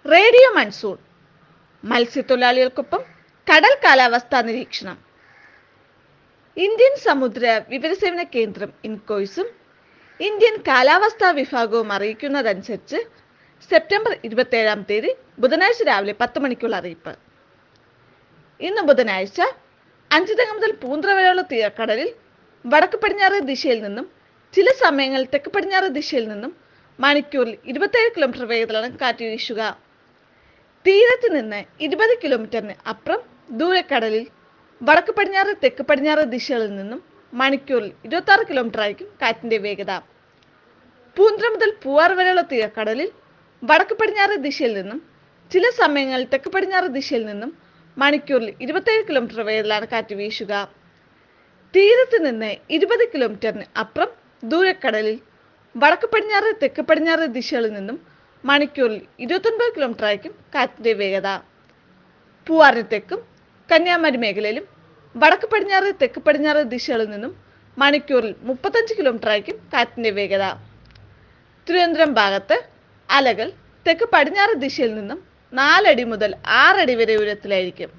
radio monsoon മത്സ്യത്തൊഴിലാളികൾക്കൊപ്പം കടൽ കാലാവസ്ഥാ നിരീക്ഷണം ഇന്ത്യൻ സമുദ്ര വിവരസേവന കേന്ദ്രം ഇൻകോയ്സും ഇന്ത്യൻ കാലാവസ്ഥാ വിഭാഗവും അറിയിക്കുന്നതനുസരിച്ച് സെപ്റ്റംബർ ഇരുപത്തേഴാം തീയതി ബുധനാഴ്ച രാവിലെ പത്ത് മണിക്കുള്ള അറിയിപ്പ് ഇന്ന് ബുധനാഴ്ച അഞ്ചുതെങ്ങ് മുതൽ പൂന്തറ വരെയുള്ള തീരക്കടലിൽ വടക്ക് പടിഞ്ഞാറ് ദിശയിൽ നിന്നും ചില സമയങ്ങളിൽ തെക്ക് പടിഞ്ഞാറ് ദിശയിൽ നിന്നും മണിക്കൂറിൽ ഇരുപത്തേഴ് കിലോമീറ്റർ വേഗത്തിലാണ് കാറ്റ് വീശുക തീരത്ത് നിന്ന് ഇരുപത് കിലോമീറ്ററിന് അപ്പുറം ദൂരക്കടലിൽ വടക്ക് പടിഞ്ഞാറ് തെക്ക് പടിഞ്ഞാറ് ദിശകളിൽ നിന്നും മണിക്കൂറിൽ ഇരുപത്തി ആറ് കിലോമീറ്റർ ആയിരിക്കും കാറ്റിന്റെ വേഗത പൂന്തറ മുതൽ പൂവാർ വരെയുള്ള തീരക്കടലിൽ വടക്ക് പടിഞ്ഞാറ് ദിശയിൽ നിന്നും ചില സമയങ്ങളിൽ തെക്ക് പടിഞ്ഞാറ് ദിശയിൽ നിന്നും മണിക്കൂറിൽ ഇരുപത്തേഴ് കിലോമീറ്റർ വേഗത്തിലാണ് കാറ്റ് വീശുക തീരത്ത് നിന്ന് ഇരുപത് കിലോമീറ്ററിന് അപ്പുറം ദൂരക്കടലിൽ വടക്ക് പടിഞ്ഞാറ് തെക്ക് പടിഞ്ഞാറ് ദിശകളിൽ നിന്നും മണിക്കൂറിൽ ഇരുപത്തൊൻപത് കിലോമീറ്റർ ആയിരിക്കും കാറ്റിന്റെ വേഗത പൂവാറിന് തെക്കും കന്യാകുമാരി മേഖലയിലും വടക്ക് പടിഞ്ഞാറ് തെക്ക് പടിഞ്ഞാറ് ദിശകളിൽ നിന്നും മണിക്കൂറിൽ മുപ്പത്തഞ്ച് കിലോമീറ്റർ ആയിരിക്കും കാറ്റിന്റെ വേഗത തിരുവനന്തപുരം ഭാഗത്ത് അലകൾ തെക്ക് പടിഞ്ഞാറ് ദിശയിൽ നിന്നും നാലടി മുതൽ ആറടി വരെ ഉയരത്തിലായിരിക്കും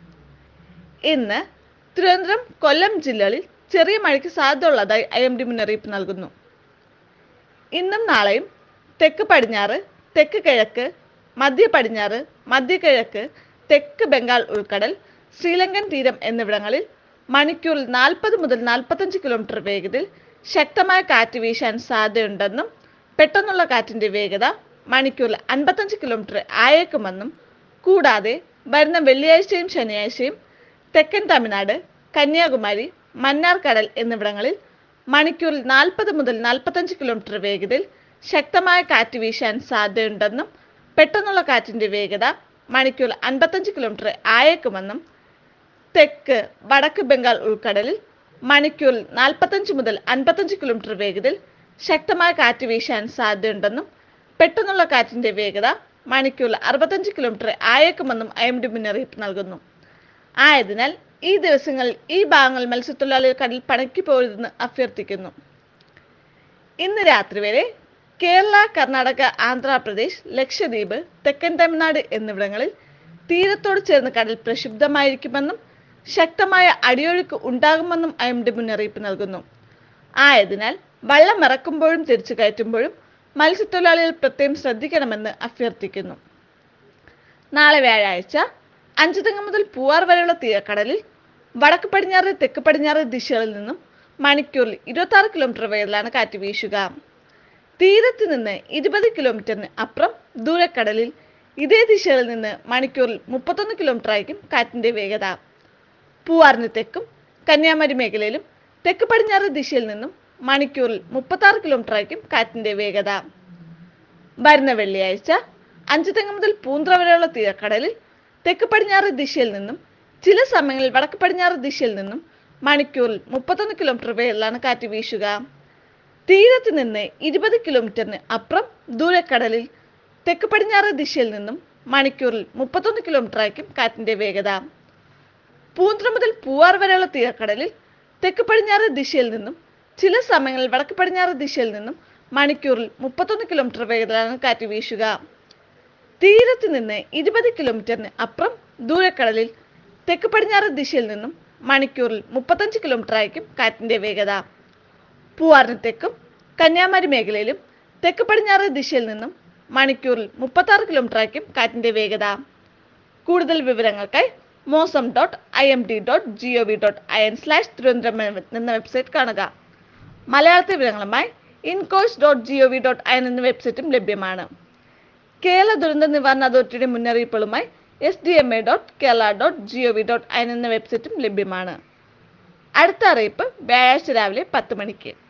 ഇന്ന് തിരുവനന്തപുരം കൊല്ലം ജില്ലകളിൽ ചെറിയ മഴയ്ക്ക് സാധ്യതയുള്ളതായി ഐ എം ഡി മുന്നറിയിപ്പ് നൽകുന്നു ഇന്നും നാളെയും തെക്ക് പടിഞ്ഞാറ് തെക്ക് കിഴക്ക് മധ്യ പടിഞ്ഞാറ് മധ്യ കിഴക്ക് തെക്ക് ബംഗാൾ ഉൾക്കടൽ ശ്രീലങ്കൻ തീരം എന്നിവിടങ്ങളിൽ മണിക്കൂറിൽ നാൽപ്പത് മുതൽ നാൽപ്പത്തഞ്ച് കിലോമീറ്റർ വേഗതയിൽ ശക്തമായ കാറ്റ് വീശാൻ സാധ്യതയുണ്ടെന്നും പെട്ടെന്നുള്ള കാറ്റിന്റെ വേഗത മണിക്കൂറിൽ അൻപത്തഞ്ച് കിലോമീറ്റർ ആയേക്കുമെന്നും കൂടാതെ വരുന്ന വെള്ളിയാഴ്ചയും ശനിയാഴ്ചയും തെക്കൻ തമിഴ്നാട് കന്യാകുമാരി മന്നാർ കടൽ എന്നിവിടങ്ങളിൽ മണിക്കൂറിൽ നാൽപ്പത് മുതൽ നാൽപ്പത്തഞ്ച് കിലോമീറ്റർ വേഗതയിൽ ശക്തമായ കാറ്റ് വീശാൻ സാധ്യതയുണ്ടെന്നും പെട്ടെന്നുള്ള കാറ്റിന്റെ വേഗത മണിക്കൂറിൽ അൻപത്തഞ്ച് കിലോമീറ്റർ ആയേക്കുമെന്നും തെക്ക് വടക്ക് ബംഗാൾ ഉൾക്കടലിൽ മണിക്കൂറിൽ നാൽപ്പത്തഞ്ച് മുതൽ അൻപത്തഞ്ച് കിലോമീറ്റർ വേഗതയിൽ ശക്തമായ കാറ്റ് വീശാൻ സാധ്യതയുണ്ടെന്നും പെട്ടെന്നുള്ള കാറ്റിന്റെ വേഗത മണിക്കൂറിൽ അറുപത്തഞ്ച് കിലോമീറ്റർ ആയേക്കുമെന്നും ഐ എം ഡി മുന്നറിയിപ്പ് നൽകുന്നു ആയതിനാൽ ഈ ദിവസങ്ങളിൽ ഈ ഭാഗങ്ങൾ മത്സ്യത്തൊഴിലാളികൾ കടലിൽ പണിക്ക് പോരുതെന്ന് അഭ്യർത്ഥിക്കുന്നു ഇന്ന് രാത്രി വരെ കേരള കർണാടക ആന്ധ്രാപ്രദേശ് ലക്ഷദ്വീപ് തെക്കൻ തമിഴ്നാട് എന്നിവിടങ്ങളിൽ തീരത്തോട് ചേർന്ന് കടൽ പ്രക്ഷുബ്ധമായിരിക്കുമെന്നും ശക്തമായ അടിയൊഴുക്ക് ഉണ്ടാകുമെന്നും ഐ എം ഡി മുന്നറിയിപ്പ് നൽകുന്നു ആയതിനാൽ വള്ളം ഇറക്കുമ്പോഴും തിരിച്ചു കയറ്റുമ്പോഴും മത്സ്യത്തൊഴിലാളികൾ പ്രത്യേകം ശ്രദ്ധിക്കണമെന്ന് അഭ്യർത്ഥിക്കുന്നു നാളെ വ്യാഴാഴ്ച അഞ്ചുതെങ്ങ് മുതൽ പൂവാർ വരെയുള്ള തീരക്കടലിൽ വടക്ക് പടിഞ്ഞാറ് തെക്ക് പടിഞ്ഞാറ് ദിശകളിൽ നിന്നും മണിക്കൂറിൽ ഇരുപത്തി ആറ് കിലോമീറ്റർ വേഗത്തിലാണ് കാറ്റ് വീശുക തീരത്ത് നിന്ന് ഇരുപത് കിലോമീറ്ററിന് അപ്പുറം ദൂരക്കടലിൽ ഇതേ ദിശകളിൽ നിന്ന് മണിക്കൂറിൽ മുപ്പത്തൊന്ന് കിലോമീറ്റർ ആയിരിക്കും കാറ്റിന്റെ വേഗത പൂവാറിന് തെക്കും കന്യാകുമാരി മേഖലയിലും തെക്ക് പടിഞ്ഞാറ് ദിശയിൽ നിന്നും മണിക്കൂറിൽ മുപ്പത്തി ആറ് കിലോമീറ്റർ ആയിരിക്കും കാറ്റിന്റെ വേഗത വരുന്ന വെള്ളിയാഴ്ച അഞ്ചുതെങ്ങ് മുതൽ പൂന്തറ വരെയുള്ള തീരക്കടലിൽ തെക്ക് പടിഞ്ഞാറ് ദിശയിൽ നിന്നും ചില സമയങ്ങളിൽ വടക്ക് പടിഞ്ഞാറ് ദിശയിൽ നിന്നും മണിക്കൂറിൽ മുപ്പത്തൊന്ന് കിലോമീറ്റർ വേഗത്തിലാണ് കാറ്റ് വീശുക തീരത്ത് നിന്ന് ഇരുപത് കിലോമീറ്ററിന് അപ്പുറം ദൂരക്കടലിൽ തെക്ക് പടിഞ്ഞാറ് ദിശയിൽ നിന്നും മണിക്കൂറിൽ മുപ്പത്തൊന്ന് കിലോമീറ്റർ ആയിരിക്കും കാറ്റിന്റെ വേഗത പൂന്തറ മുതൽ പൂവാർ വരെയുള്ള തീരക്കടലിൽ തെക്ക് പടിഞ്ഞാറ് ദിശയിൽ നിന്നും ചില സമയങ്ങളിൽ വടക്ക് പടിഞ്ഞാറ് ദിശയിൽ നിന്നും മണിക്കൂറിൽ മുപ്പത്തൊന്ന് കിലോമീറ്റർ വേഗത്തിലാണ് കാറ്റ് വീശുക തീരത്ത് നിന്ന് ഇരുപത് കിലോമീറ്ററിന് അപ്പുറം ദൂരക്കടലിൽ തെക്ക് പടിഞ്ഞാറ് ദിശയിൽ നിന്നും മണിക്കൂറിൽ മുപ്പത്തഞ്ച് കിലോമീറ്റർ ആയിരിക്കും കാറ്റിന്റെ വേഗത പൂവാറിന് തെക്കും കന്യാകുമാരി മേഖലയിലും തെക്ക് പടിഞ്ഞാറ് ദിശയിൽ നിന്നും മണിക്കൂറിൽ മുപ്പത്തി ആറ് കിലോമീറ്റർ ആയിരിക്കും കാറ്റിന്റെ വേഗത കൂടുതൽ വിവരങ്ങൾക്കായി Mausam dot I M D dot G O V dot I N slash Thiruvananthapuram എന്ന വെബ്സൈറ്റ് കാണുക മലയാളത്തിൽ വിവരങ്ങളുമായി INCOIS dot G O V dot I N എന്ന വെബ്സൈറ്റും ലഭ്യമാണ് കേരള ദുരന്ത നിവാരണ അതോറിറ്റിയുടെ മുന്നറിയിപ്പുകളുമായി S D M A dot Kerala dot G O V dot I N എന്ന വെബ്സൈറ്റും ലഭ്യമാണ് അടുത്ത അറിയിപ്പ് വ്യാഴാഴ്ച രാവിലെ പത്ത് മണിക്ക്